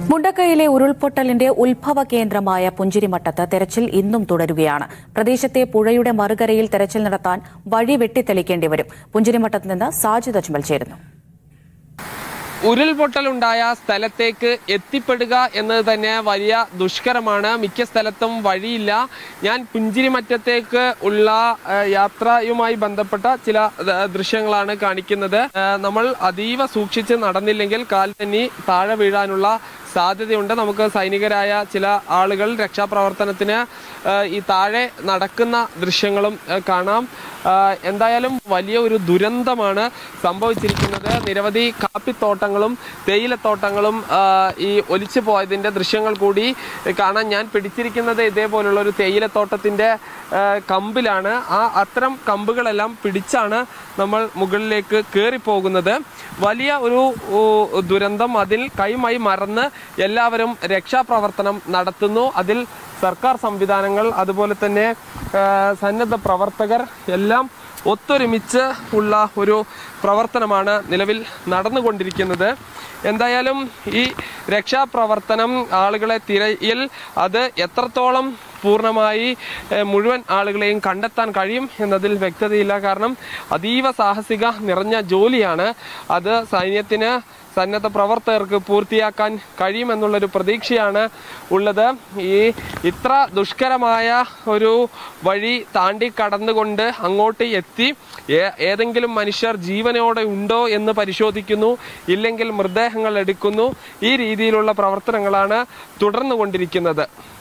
മുണ്ടക്കയിലെ ഉരുൾപൊട്ടലിന്റെ ഉത്ഭവ കേന്ദ്രമായ പുഞ്ചിരിമട്ടത്ത് തെരച്ചിൽ ഇന്നും തുടരുകയാണ് പ്രദേശത്തെ പുഴയുടെ മറുകരയിൽ തെരച്ചിൽ നടത്താൻ വഴി വെട്ടിത്തെളിക്കേണ്ടി വരും പുഞ്ചിരിമട്ടത്ത് നിന്ന് സാജിദ് അജ്മൽ ചേരുന്നു ഉരുൾപൊട്ടലുണ്ടായ സ്ഥലത്തേക്ക് എത്തിപ്പെടുക എന്നത് തന്നെ വലിയ ദുഷ്കരമാണ് മിക്ക സ്ഥലത്തും വഴിയില്ല ഞാൻ പുഞ്ചിരിമറ്റത്തേക്ക് ഉള്ള ആ, യാത്രയുമായി ബന്ധപ്പെട്ട ചില ആ, ദൃശ്യങ്ങളാണ് കാണിക്കുന്നത് ആ, നമ്മൾ അതീവ സൂക്ഷിച്ച് നടന്നില്ലെങ്കിൽ കാൽ തന്നെ താഴെ വീഴാനുള്ള സാധ്യതയുണ്ട് നമുക്ക് സൈനികരായ ചില ആളുകൾ രക്ഷാപ്രവർത്തനത്തിന് ആ, ഈ താഴെ നടക്കുന്ന ദൃശ്യങ്ങളും ആ, കാണാം ആ, എന്തായാലും വലിയ ഒരു ദുരന്തമാണ് സംഭവിച്ചിരിക്കുന്നത് നിരവധി കാപ്പിത്തോട്ടങ്ങളും തേയിലത്തോട്ടങ്ങളും ആ, ഈ ഒലിച്ചു പോയതിന്റെ ദൃശ്യങ്ങൾ കൂടി കാണാൻ ഞാൻ പിടിച്ചിരിക്കുന്നത് ഇതേപോലുള്ള ഒരു തേയിലത്തോട്ടത്തിന്റെ ആ, കമ്പിലാണ് ആ അത്തരം കമ്പുകളെല്ലാം പിടിച്ചാണ് നമ്മൾ മുകളിലേക്ക് കയറി പോകുന്നത് വലിയ ഒരു ഓ, ദുരന്തം അതിൽ കൈമൈ മറന്ന് എല്ലാവരും രക്ഷാപ്രവർത്തനം നടത്തുന്നു അതിൽ സർക്കാർ സംവിധാനങ്ങൾ അതുപോലെ തന്നെ ആ, സന്നദ്ധ പ്രവർത്തകർ എല്ലാം ഒത്തൊരുമിച്ച് ഉള്ള ഒരു പ്രവർത്തനമാണ് നിലവിൽ നടന്നുകൊണ്ടിരിക്കുന്നത് എന്തായാലും ഈ രക്ഷാപ്രവർത്തനം ആളുകളെ തിരയിൽ അത് എത്രത്തോളം പൂർണ്ണമായി ഏഹ്, മുഴുവൻ ആളുകളെയും കണ്ടെത്താൻ കഴിയും എന്നതിൽ വ്യക്തതയില്ല കാരണം അതീവ സാഹസിക നിറഞ്ഞ ജോലിയാണ് അത് സൈന്യത്തിന് സന്നദ്ധ പ്രവർത്തകർക്ക് പൂർത്തിയാക്കാൻ കഴിയുമെന്നുള്ളൊരു പ്രതീക്ഷയാണ് ഉള്ളത് ഈ ഇത്ര ദുഷ്കരമായ ഒരു വഴി താണ്ടി കടന്നുകൊണ്ട് അങ്ങോട്ട് എത്തി ഏ- ഏതെങ്കിലും മനുഷ്യർ ജീവനോടെ ഉണ്ടോ എന്ന് പരിശോധിക്കുന്നു ഇല്ലെങ്കിൽ മൃതദേഹങ്ങൾ എടുക്കുന്നു ഈ രീതിയിലുള്ള പ്രവർത്തനങ്ങളാണ് തുടർന്നുകൊണ്ടിരിക്കുന്നത്